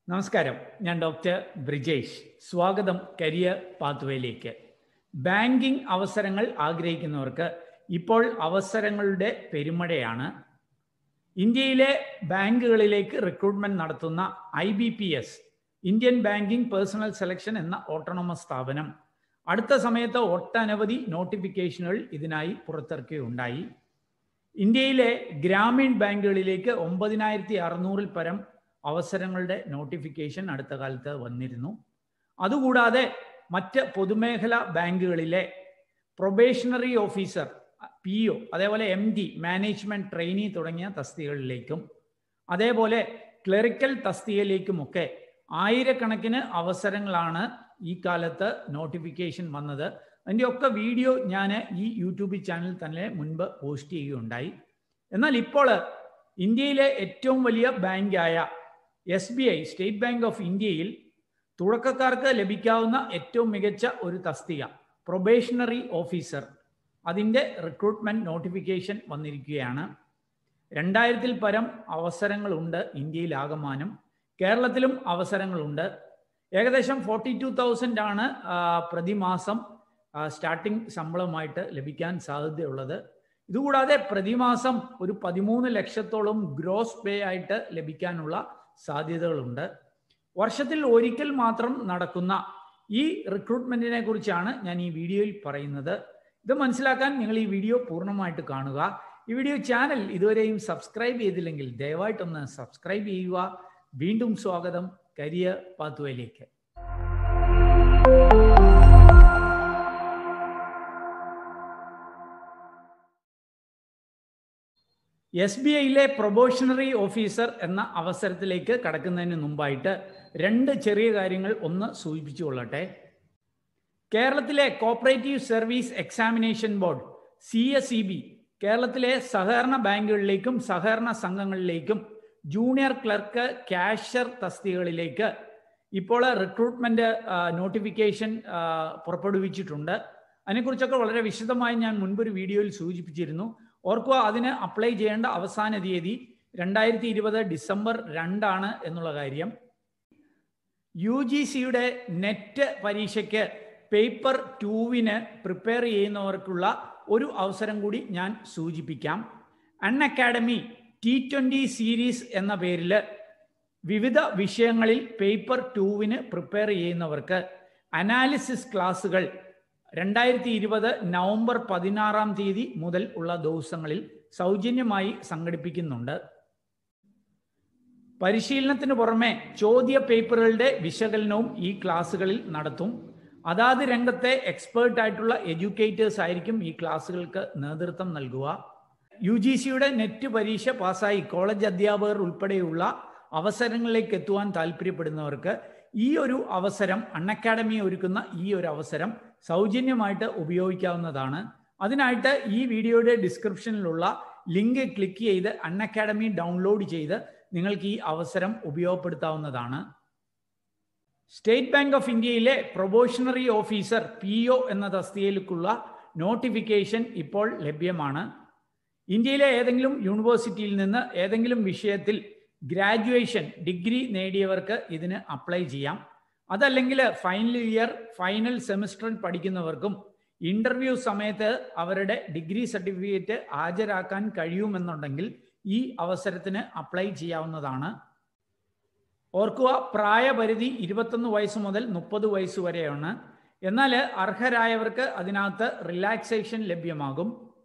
നമസ്കാരം ഞാൻ ഡോക്ടർ ബ്രിജേഷ് സ്വാഗതം കരിയർ പാത്വേയിലേക്ക് ബാങ്കിംഗ് അവസരങ്ങൾ ആഗ്രഹിക്കുന്നവർക്ക് ഇപ്പോൾ അവസരങ്ങളുടെ പെരുമഴയാണ് ഇന്ത്യയിലെ ബാങ്കുകളിലേക്ക് റിക്രൂട്ട്മെന്റ് നടത്തുന്ന I B P S Indian banking personnel selection എന്ന ഓട്ടോണമസ് സ്ഥാപനം അടുത്ത സമയത്ത് ഒട്ടനവധി നോട്ടിഫിക്കേഷനുകൾ ഇതിനായി പുറത്തിറക്കുകയുണ്ടായി ഇന്ത്യയിലെ ഗ്രാമീൺ ബാങ്കുകളിലേക്ക് ഒമ്പതിനായിരത്തി അറുന്നൂറിൽ പരം അവസരങ്ങളുടെ നോട്ടിഫിക്കേഷൻ അടുത്ത കാലത്ത് വന്നിരുന്നു അതുകൂടാതെ മറ്റ് പൊതുമേഖലാ ബാങ്കുകളിലെ പ്രൊബേഷണറി ഓഫീസർ പി ഒ അതേപോലെ എം ഡി മാനേജ്മെന്റ് ട്രെയിനി തുടങ്ങിയ തസ്തികകളിലേക്കും അതേപോലെ ക്ലറിക്കൽ തസ്തികയിലേക്കുമൊക്കെ ആയിരക്കണക്കിന് അവസരങ്ങളാണ് ഈ കാലത്ത് നോട്ടിഫിക്കേഷൻ വന്നത് അതിൻ്റെ ഒക്കെ വീഡിയോ ഞാൻ ഈ യൂട്യൂബ് ചാനൽ തന്നെ മുൻപ് പോസ്റ്റ് ചെയ്യുകയുണ്ടായി എന്നാൽ ഇപ്പോൾ ഇന്ത്യയിലെ ഏറ്റവും വലിയ ബാങ്കായ S B I state bank of ഇന്ത്യയിൽ തുടക്കക്കാർക്ക് ലഭിക്കാവുന്ന ഏറ്റവും മികച്ച ഒരു തസ്തിക പ്രൊബേഷണറി ഓഫീസർ അതിൻ്റെ റിക്രൂട്ട്മെന്റ് നോട്ടിഫിക്കേഷൻ വന്നിരിക്കുകയാണ് രണ്ടായിരത്തിൽ പരം അവസരങ്ങളുണ്ട് ഇന്ത്യയിലാകമാനം കേരളത്തിലും അവസരങ്ങളുണ്ട് ഏകദേശം ഫോർട്ടി ടു തൗസൻഡ് ആണ് പ്രതിമാസം സ്റ്റാർട്ടിംഗ് ശമ്പളമായിട്ട് ലഭിക്കാൻ സാധ്യതയുള്ളത് ഇതുകൂടാതെ പ്രതിമാസം ഒരു പതിമൂന്ന് ലക്ഷത്തോളം ഗ്രോസ് പേ ആയിട്ട് ലഭിക്കാനുള്ള സാധ്യതകളുണ്ട് വർഷത്തിൽ ഒരിക്കൽ മാത്രം നടക്കുന്ന ഈ റിക്രൂട്ട്മെന്റിനെ കുറിച്ചാണ് ഞാൻ ഈ വീഡിയോയിൽ പറയുന്നത് ഇത് മനസ്സിലാക്കാൻ നിങ്ങൾ ഈ വീഡിയോ പൂർണ്ണമായിട്ട് കാണുക ഈ വീഡിയോ ചാനൽ ഇതുവരെയും സബ്സ്ക്രൈബ് ചെയ്തില്ലെങ്കിൽ ദയവായിട്ടൊന്ന് സബ്സ്ക്രൈബ് ചെയ്യുക വീണ്ടും സ്വാഗതം കരിയർ പാത്വയിലേക്ക് എസ് ബി ഐയിലെ പ്രൊബോഷണറി ഓഫീസർ എന്ന അവസരത്തിലേക്ക് കടക്കുന്നതിന് മുമ്പായിട്ട് രണ്ട് ചെറിയ കാര്യങ്ങൾ ഒന്ന് സൂചിപ്പിച്ചു കൊള്ളട്ടെ കേരളത്തിലെ cooperative service examination board C S E B കേരളത്തിലെ സഹകരണ ബാങ്കുകളിലേക്കും സഹകരണ സംഘങ്ങളിലേക്കും ജൂനിയർ ക്ലർക്ക് ക്യാഷർ തസ്തികകളിലേക്ക് ഇപ്പോൾ റിക്രൂട്ട്മെന്റ് നോട്ടിഫിക്കേഷൻ പുറപ്പെടുവിച്ചിട്ടുണ്ട് അതിനെക്കുറിച്ചൊക്കെ വളരെ വിശദമായി ഞാൻ മുൻപൊരു വീഡിയോയിൽ സൂചിപ്പിച്ചിരുന്നു ഓർക്കുക അതിന് അപ്ലൈ ചെയ്യേണ്ട അവസാന തീയതി രണ്ടായിരത്തി ഇരുപത് ഡിസംബർ രണ്ടാണ് എന്നുള്ള കാര്യം യു ജി സിയുടെ നെറ്റ് പരീക്ഷയ്ക്ക് പേപ്പർ ടൂവിന് പ്രിപ്പയർ ചെയ്യുന്നവർക്കുള്ള ഒരു അവസരം കൂടി ഞാൻ സൂചിപ്പിക്കാം Unacademy T twenty series എന്ന പേരിൽ വിവിധ വിഷയങ്ങളിൽ പേപ്പർ ടൂവിന് പ്രിപ്പയർ ചെയ്യുന്നവർക്ക് അനാലിസിസ് ക്ലാസുകൾ രണ്ടായിരത്തി ഇരുപത് നവംബർ പതിനാറാം തീയതി മുതൽ ഉള്ള ദിവസങ്ങളിൽ സൗജന്യമായി സംഘടിപ്പിക്കുന്നുണ്ട് പരിശീലനത്തിന് പുറമെ ചോദ്യ പേപ്പറുകളുടെ വിശകലനവും ഈ ക്ലാസ്സുകളിൽ നടത്തും അതാത് രംഗത്തെ എക്സ്പേർട്ട് ആയിട്ടുള്ള എഡ്യൂക്കേറ്റേഴ്സ് ആയിരിക്കും ഈ ക്ലാസ്സുകൾക്ക് നേതൃത്വം നൽകുക യു ജി സിയുടെ നെറ്റ് പരീക്ഷ പാസ്സായി കോളേജ് അധ്യാപകർ ഉൾപ്പെടെയുള്ള അവസരങ്ങളിലേക്ക് എത്തുവാൻ താല്പര്യപ്പെടുന്നവർക്ക് ഈ ഒരു അവസരം അൺ അക്കാഡമി ഒരുക്കുന്ന ഈ ഒരു അവസരം സൗജന്യമായിട്ട് ഉപയോഗിക്കാവുന്നതാണ് അതിനായിട്ട് ഈ വീഡിയോയുടെ ഡിസ്ക്രിപ്ഷനിലുള്ള ലിങ്ക് ക്ലിക്ക് ചെയ്ത് അൺ അക്കാഡമി ഡൗൺലോഡ് ചെയ്ത് നിങ്ങൾക്ക് ഈ അവസരം ഉപയോഗപ്പെടുത്താവുന്നതാണ് സ്റ്റേറ്റ് ബാങ്ക് ഓഫ് ഇന്ത്യയിലെ പ്രൊബോഷണറി ഓഫീസർ പി ഒ എന്ന തസ്തികയിലേക്കുള്ള നോട്ടിഫിക്കേഷൻ ഇപ്പോൾ ലഭ്യമാണ് ഇന്ത്യയിലെ ഏതെങ്കിലും യൂണിവേഴ്സിറ്റിയിൽ നിന്ന് ഏതെങ്കിലും വിഷയത്തിൽ ഗ്രാജുവേഷൻ ഡിഗ്രി നേടിയവർക്ക് ഇതിന് അപ്ലൈ ചെയ്യാം അതല്ലെങ്കിൽ ഫൈനൽ ഇയർ ഫൈനൽ സെമിസ്റ്ററിൽ പഠിക്കുന്നവർക്കും ഇന്റർവ്യൂ സമയത്ത് അവരുടെ ഡിഗ്രി സർട്ടിഫിക്കറ്റ് ഹാജരാക്കാൻ കഴിയുമെന്നുണ്ടെങ്കിൽ ഈ അവസരത്തിന് അപ്ലൈ ചെയ്യാവുന്നതാണ് ഓർക്കുക പ്രായപരിധി ഇരുപത്തൊന്ന് വയസ്സ് മുതൽ മുപ്പത് വയസ്സ് വരെയാണ് എന്നാൽ അർഹരായവർക്ക് അതിനകത്ത് റിലാക്സേഷൻ ലഭ്യമാകും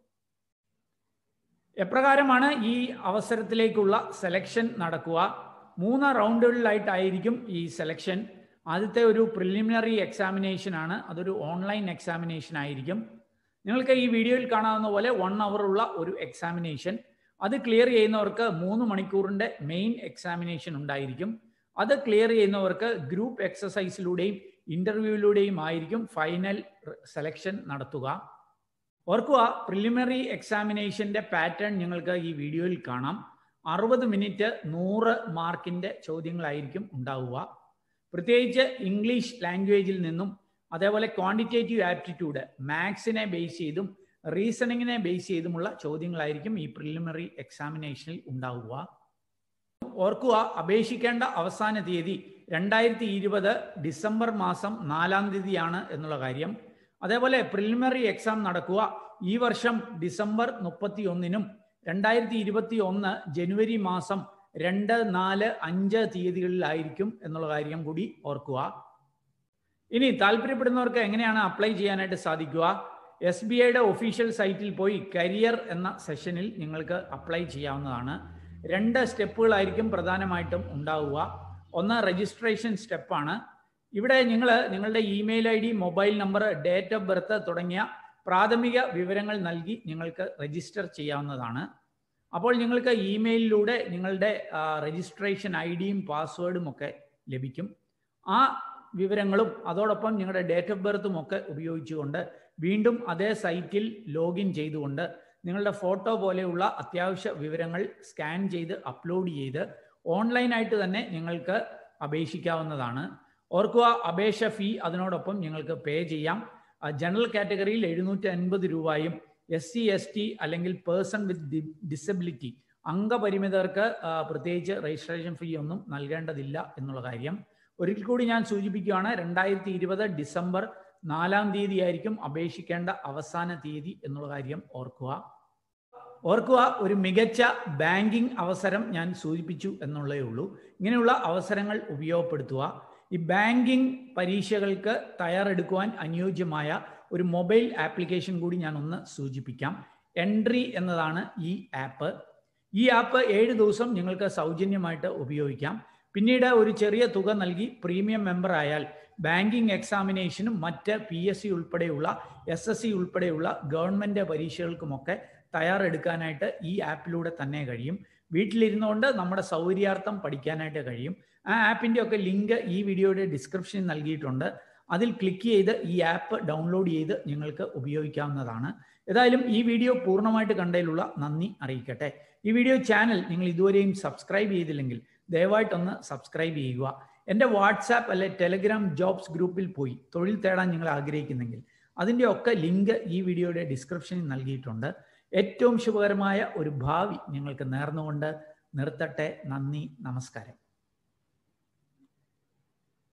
എപ്രകാരമാണ് ഈ അവസരത്തിലേക്കുള്ള സെലക്ഷൻ നടക്കുക മൂന്ന് റൗണ്ടുകളിലായിട്ടായിരിക്കും ഈ സെലക്ഷൻ ആദ്യത്തെ ഒരു പ്രിലിമിനറി എക്സാമിനേഷൻ ആണ് അതൊരു ഓൺലൈൻ എക്സാമിനേഷൻ ആയിരിക്കും നിങ്ങൾക്ക് ഈ വീഡിയോയിൽ കാണാവുന്ന പോലെ വൺ ഉള്ള ഒരു എക്സാമിനേഷൻ അത് ക്ലിയർ ചെയ്യുന്നവർക്ക് മൂന്ന് മണിക്കൂറിൻ്റെ മെയിൻ എക്സാമിനേഷൻ ഉണ്ടായിരിക്കും അത് ക്ലിയർ ചെയ്യുന്നവർക്ക് ഗ്രൂപ്പ് എക്സസൈസിലൂടെയും ഇൻ്റർവ്യൂവിലൂടെയും ആയിരിക്കും ഫൈനൽ സെലക്ഷൻ നടത്തുക ഓർക്കുക പ്രിലിമിനറി എക്സാമിനേഷൻ്റെ പാറ്റേൺ നിങ്ങൾക്ക് ഈ വീഡിയോയിൽ കാണാം അറുപത് മിനിറ്റ് നൂറ് മാർക്കിൻ്റെ ചോദ്യങ്ങളായിരിക്കും ഉണ്ടാവുക പ്രത്യേകിച്ച് ഇംഗ്ലീഷ് ലാംഗ്വേജിൽ നിന്നും അതേപോലെ ക്വാണ്ടിറ്റേറ്റീവ് ആപ്റ്റിറ്റ്യൂഡ് മാത്സിനെ ബേസ് ചെയ്തും റീസണിങ്ങിനെ ബേസ് ചെയ്തുമുള്ള ചോദ്യങ്ങളായിരിക്കും ഈ പ്രിലിമിനറി എക്സാമിനേഷനിൽ ഉണ്ടാവുക ഓർക്കുക അപേക്ഷിക്കേണ്ട അവസാന തീയതി രണ്ടായിരത്തി ഇരുപത് ഡിസംബർ മാസം നാലാം തീയതിയാണ് എന്നുള്ള കാര്യം അതേപോലെ പ്രിലിമിനറി എക്സാം നടക്കുക ഈ വർഷം ഡിസംബർ മുപ്പത്തി ഒന്നിനും രണ്ടായിരത്തി ഇരുപത്തി ഒന്ന് ജനുവരി മാസം രണ്ട് നാല് അഞ്ച് തീയതികളിലായിരിക്കും എന്നുള്ള കാര്യം കൂടി ഓർക്കുക ഇനി താല്പര്യപ്പെടുന്നവർക്ക് എങ്ങനെയാണ് അപ്ലൈ ചെയ്യാനായിട്ട് സാധിക്കുക എസ് ബി ഐയുടെ ഒഫീഷ്യൽ സൈറ്റിൽ പോയി കരിയർ എന്ന സെഷനിൽ നിങ്ങൾക്ക് അപ്ലൈ ചെയ്യാവുന്നതാണ് രണ്ട് സ്റ്റെപ്പുകളായിരിക്കും പ്രധാനമായിട്ടും ഉണ്ടാവുക ഒന്ന് രജിസ്ട്രേഷൻ സ്റ്റെപ്പാണ് ഇവിടെ നിങ്ങൾ നിങ്ങളുടെ email I D mobile number date of birth തുടങ്ങിയ പ്രാഥമിക വിവരങ്ങൾ നൽകി നിങ്ങൾക്ക് രജിസ്റ്റർ ചെയ്യാവുന്നതാണ് അപ്പോൾ നിങ്ങൾക്ക് ഇമെയിലിലൂടെ നിങ്ങളുടെ രജിസ്ട്രേഷൻ ഐ ഡിയും പാസ്വേഡും ഒക്കെ ലഭിക്കും ആ വിവരങ്ങളും അതോടൊപ്പം നിങ്ങളുടെ ഡേറ്റ് ഓഫ് ബർത്തും ഒക്കെ ഉപയോഗിച്ചുകൊണ്ട് വീണ്ടും അതേ സൈറ്റിൽ ലോഗിൻ ചെയ്തുകൊണ്ട് നിങ്ങളുടെ ഫോട്ടോ പോലെയുള്ള അത്യാവശ്യ വിവരങ്ങൾ സ്കാൻ ചെയ്ത് അപ്ലോഡ് ചെയ്ത് ഓൺലൈനായിട്ട് തന്നെ നിങ്ങൾക്ക് അപേക്ഷിക്കാവുന്നതാണ് ഓർക്കുക അപേക്ഷ ഫീ അതിനോടൊപ്പം നിങ്ങൾക്ക് പേ ചെയ്യാം ജനറൽ കാറ്റഗറിയിൽ എഴുന്നൂറ്റി അൻപത് രൂപയും എസ് സി എസ് ടി അല്ലെങ്കിൽ പേഴ്സൺ വിത്ത് ഡിസബിലിറ്റി അംഗപരിമിതർക്ക് പ്രത്യേകിച്ച് രജിസ്ട്രേഷൻ ഫീ ഒന്നും നൽകേണ്ടതില്ല എന്നുള്ള കാര്യം ഒരിക്കൽ കൂടി ഞാൻ സൂചിപ്പിക്കുകയാണ് രണ്ടായിരത്തി ഇരുപത് ഡിസംബർ നാലാം തീയതി ആയിരിക്കും അപേക്ഷിക്കേണ്ട അവസാന തീയതി എന്നുള്ള കാര്യം ഓർക്കുക ഓർക്കുക ഒരു മികച്ച ബാങ്കിങ് അവസരം ഞാൻ സൂചിപ്പിച്ചു എന്നുള്ളേ ഉള്ളൂ ഇങ്ങനെയുള്ള അവസരങ്ങൾ ഉപയോഗപ്പെടുത്തുക ഈ ബാങ്കിങ് പരീക്ഷകൾക്ക് തയ്യാറെടുക്കുവാൻ അനുയോജ്യമായ ഒരു മൊബൈൽ ആപ്ലിക്കേഷൻ കൂടി ഞാൻ ഒന്ന് സൂചിപ്പിക്കാം എൻട്രി എന്നതാണ് ഈ ആപ്പ് ഈ ആപ്പ് ഏഴ് ദിവസം നിങ്ങൾക്ക് സൗജന്യമായിട്ട് ഉപയോഗിക്കാം പിന്നീട് ഒരു ചെറിയ തുക നൽകി പ്രീമിയം മെമ്പർ ആയാൽ ബാങ്കിങ് എക്സാമിനേഷനും മറ്റ് പി എസ് സി ഉൾപ്പെടെയുള്ള എസ് എസ് സി ഉൾപ്പെടെയുള്ള ഗവൺമെൻറ് പരീക്ഷകൾക്കുമൊക്കെ തയ്യാറെടുക്കാനായിട്ട് ഈ ആപ്പിലൂടെ തന്നെ കഴിയും വീട്ടിലിരുന്നുകൊണ്ട് നമ്മുടെ സൗകര്യാർത്ഥം പഠിക്കാനായിട്ട് കഴിയും ആ ആപ്പിൻ്റെ ഒക്കെ ലിങ്ക് ഈ വീഡിയോയുടെ ഡിസ്ക്രിപ്ഷനിൽ നൽകിയിട്ടുണ്ട് അതിൽ ക്ലിക്ക് ചെയ്ത് ഈ ആപ്പ് ഡൗൺലോഡ് ചെയ്ത് നിങ്ങൾക്ക് ഉപയോഗിക്കാവുന്നതാണ് ഏതായാലും ഈ വീഡിയോ പൂർണ്ണമായിട്ട് കണ്ടതിലുള്ള നന്ദി അറിയിക്കട്ടെ ഈ വീഡിയോ ചാനൽ നിങ്ങൾ ഇതുവരെയും സബ്സ്ക്രൈബ് ചെയ്തില്ലെങ്കിൽ ദയവായിട്ടൊന്ന് സബ്സ്ക്രൈബ് ചെയ്യുക എൻ്റെ വാട്സാപ്പ് അല്ലെ ടെലഗ്രാം ജോബ്സ് ഗ്രൂപ്പിൽ പോയി തൊഴിൽ തേടാൻ നിങ്ങൾ ആഗ്രഹിക്കുന്നെങ്കിൽ അതിൻ്റെ ഒക്കെ ലിങ്ക് ഈ വീഡിയോയുടെ ഡിസ്ക്രിപ്ഷനിൽ നൽകിയിട്ടുണ്ട് ഏറ്റവും ശുഭകരമായ ഒരു ഭാവി നിങ്ങൾക്ക് നേർന്നുകൊണ്ട് നിർത്തട്ടെ നന്ദി നമസ്കാരം